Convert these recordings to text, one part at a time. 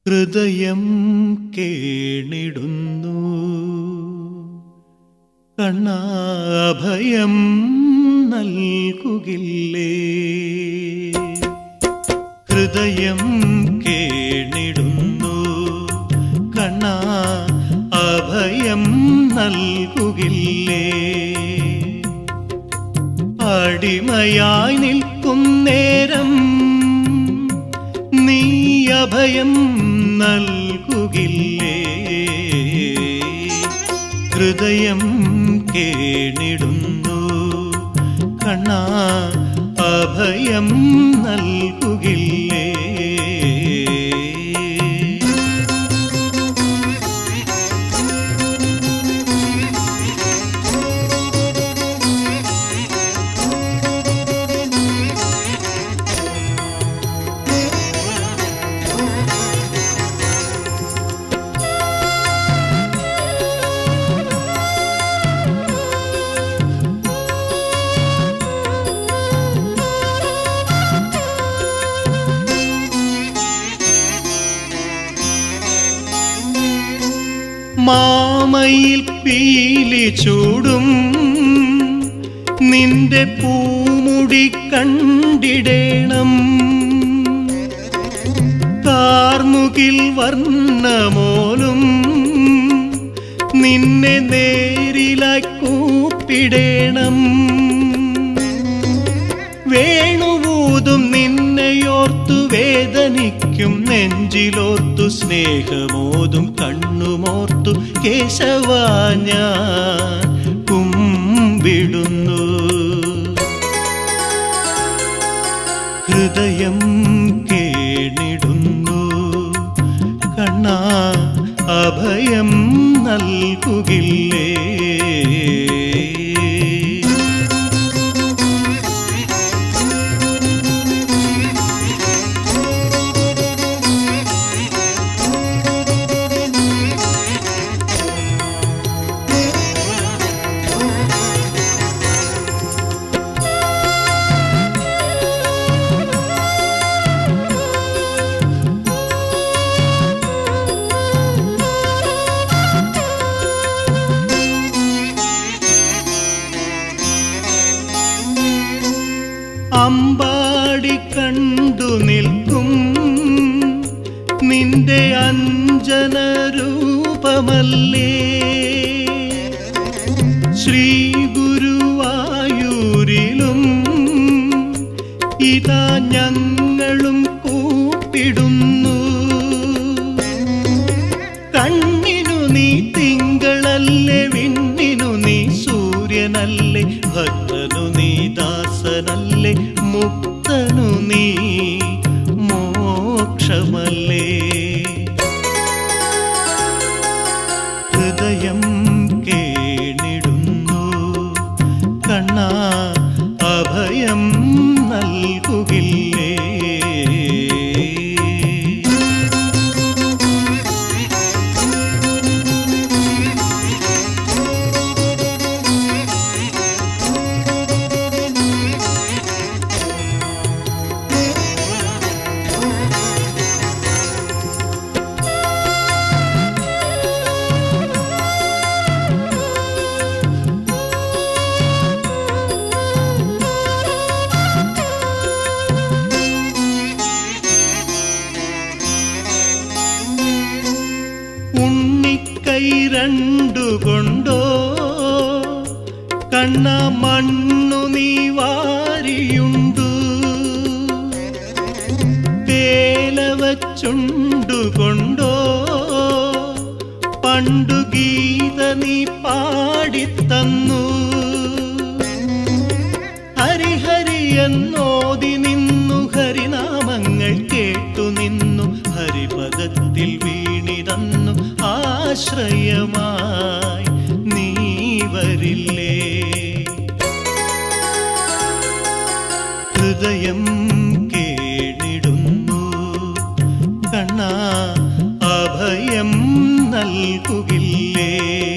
ഹൃദയം കേണിടുന്നു കണ്ണാഭയം നൽകുകില്ലേ ഹൃദയം കേണിടുന്നു കണ്ണാ അഭയം നൽകുകില്ലേ അടിമയായി നിൽക്കും നേരം നീ അഭയം നൽകുകില്ലേ ഹൃദയം കേണിടുന്നു കണ്ണാ അഭയം നൽകുകില്ലേ മാമയിൽ പീലി ചൂടും നിന്റെ പൂമുടി കണ്ടിടേണം കാർമുകിൽ വർണ്ണമോലും നിന്നെ നേരിലായി കൂപ്പിടേണം വേണുവൂതും നിന്നെയോർത്തു വേദനിക്കും നെഞ്ചിലോർത്തു സ്നേഹമോതും കണ്ണുമോർത്തു കേശവ ഞാൻ കുമ്പിടുന്നു ഹൃദയം കേണിടുന്നു കണ്ണാ അഭയം നൽകുകില്ലേ അമ്പാടി കണ്ടു നിൽക്കും നിന്റെ അഞ്ജന രൂപമല്ലേ ശ്രീ ഗുരുവായൂരിലും ഇതാ ഞങ്ങളും കൂപ്പിടുന്നു കണ്ണിനു നീ തിങ്കളല്ലേ വിണ്ണിനു നീ സൂര്യനല്ലേ ഭക്തനു നീ ദാസനല്ലേ മുക്തനു നീ മോക്ഷമല്ലേ ഹൃദയം കേണിടുന്നു കണ്ണാ അഭയം നൽകുകില്ലേ ഉണ്ണിക്കൈ രണ്ടുകൊണ്ടോ കണ്ണ മണ്ണു നീ വാരിയുണ്ടു വേലവച്ചുണ്ടുകൊണ്ടോ പണ്ടു ഗീത നീ പാടിത്തന്നു ഹരിഹരി എന്നോതി നിന്നു ഹരിനാമങ്ങൾ കേട്ടു നിന്നു ഹരിപദത്തിൽ വീണിതന്നു ആശ്രയമായി നീ വരില്ലേ ഹൃദയം കേണിടുന്നു കണ്ണാ അഭയം നൽകുകില്ലേ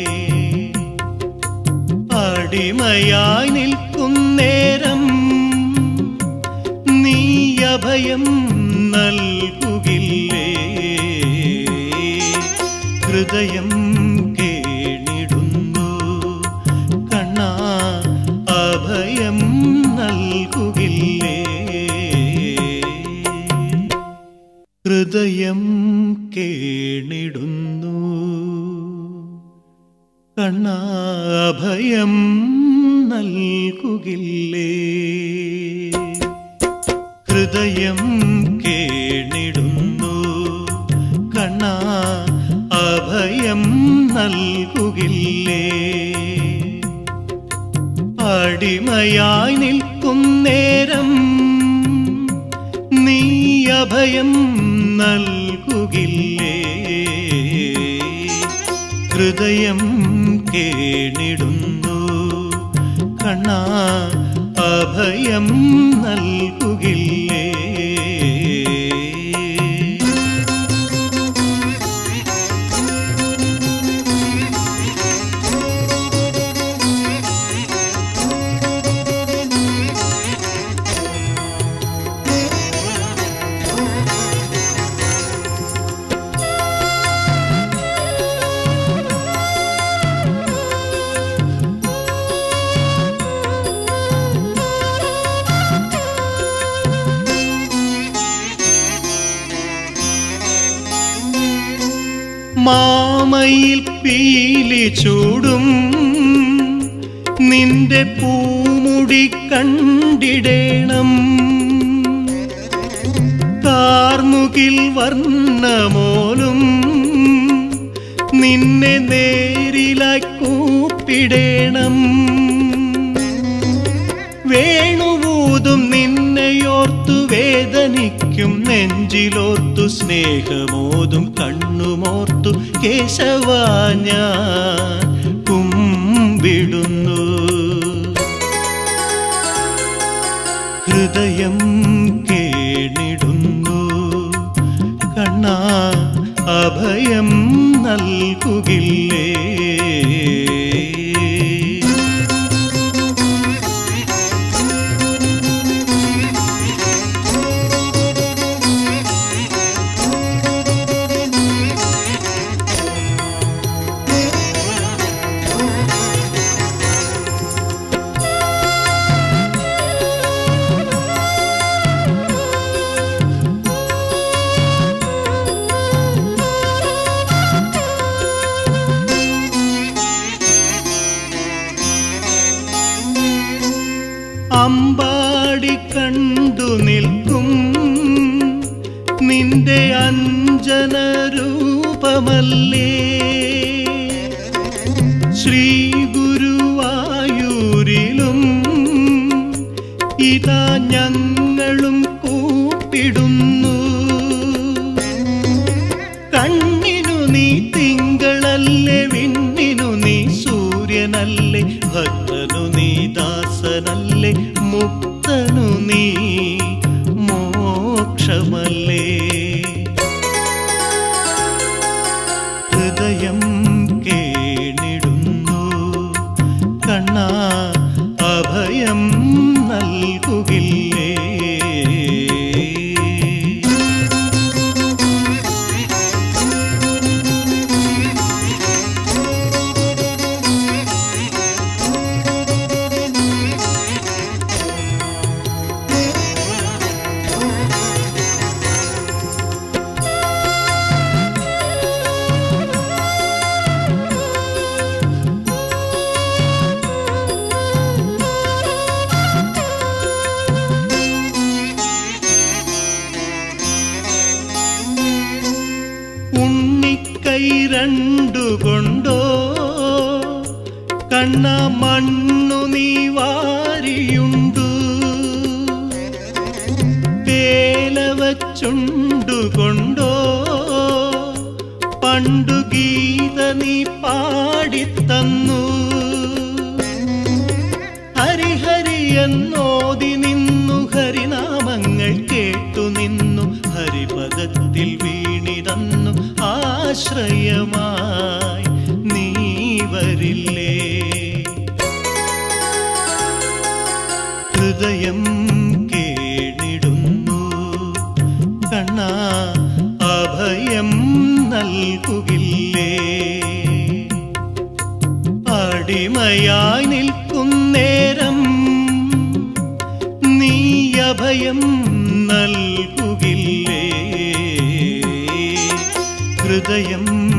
അടിമയായി നിൽക്കും നേരം നീ അഭയം നൽകുകില്ലേ ഹൃദയം കേണിടുന്നു കണ്ണാ അഭയം നൽകുകില്ലേ ഹൃദയം കേണിടുന്നു കണ്ണാ അഭയം നൽകുകില്ലേ ഹൃദയം കേണിടുന്നു കണ്ണാ അഭയം നൽകുകില്ലേ അടിമയായി നിൽക്കും നേരം നീ അഭയം നൽകുകില്ലേ ഹൃദയം കേണിടുന്നു കണ്ണാ അഭയം നൽകുകില്ലേ മാമയിൽ പീലി ചൂടും നിന്റെ പൂമുടി കണ്ടിടേണം കാർമുകിൽ വർണ്ണമോലും നിന്നെ നേരിലായി കൂപ്പിടേണം വേണുവൂതും നിന്നെയോർത്തു വേദനിക്കും നെഞ്ചിലോർത്തു സ്നേഹമോതും കണ്ണുമോർത്തു കേശവാ ഞാൻ കുമ്പിടുന്നു ഹൃദയം കേണിടുന്നു കണ്ണാ അഭയം നൽകുകില്ലേ അമ്പാടി കണ്ടു നിൽക്കും നിന്റെ അഞ്ജന രൂപമല്ലേ ശ്രീ ഗുരുവായൂരിലും ഇതാ ഞങ്ങളും കൂപ്പിടുന്നു കണ്ണിനു നീ തിങ്കളല്ലേ വിണ്ണിനു നീ സൂര്യനല്ലേ ഭക്തനു നീ ദാസനല്ലേ മുക്തനു നീ മോക്ഷമല്ലേ ഹൃദയം കേണിടുന്നു കണ്ണാ അഭയം നൽകുകില്ലേ ഉണ്ണിക്കൈ രണ്ടുകൊണ്ടോ കണ്ണ മണ്ണു നീ വാരിയുണ്ടു തേലവച്ചുണ്ടുകൊണ്ടോ പണ്ടു ഗീത നീ പാടിത്തന്നു ഹരിഹരി എന്നോതി നിന്നു ഹരിനാമങ്ങൾ കേട്ടു നിന്നു ഹരിപദത്തിൽ വീണിതന്നു ആശ്രയമായി നീ വരില്ലേ ഹൃദയം കേണിടുന്നു കണ്ണാ അഭയം നൽകുകില്ലേ അടിമയായി നിൽക്കുന്നേരം നീ അഭയം നൽകുകില്ലേ ഹൃദയം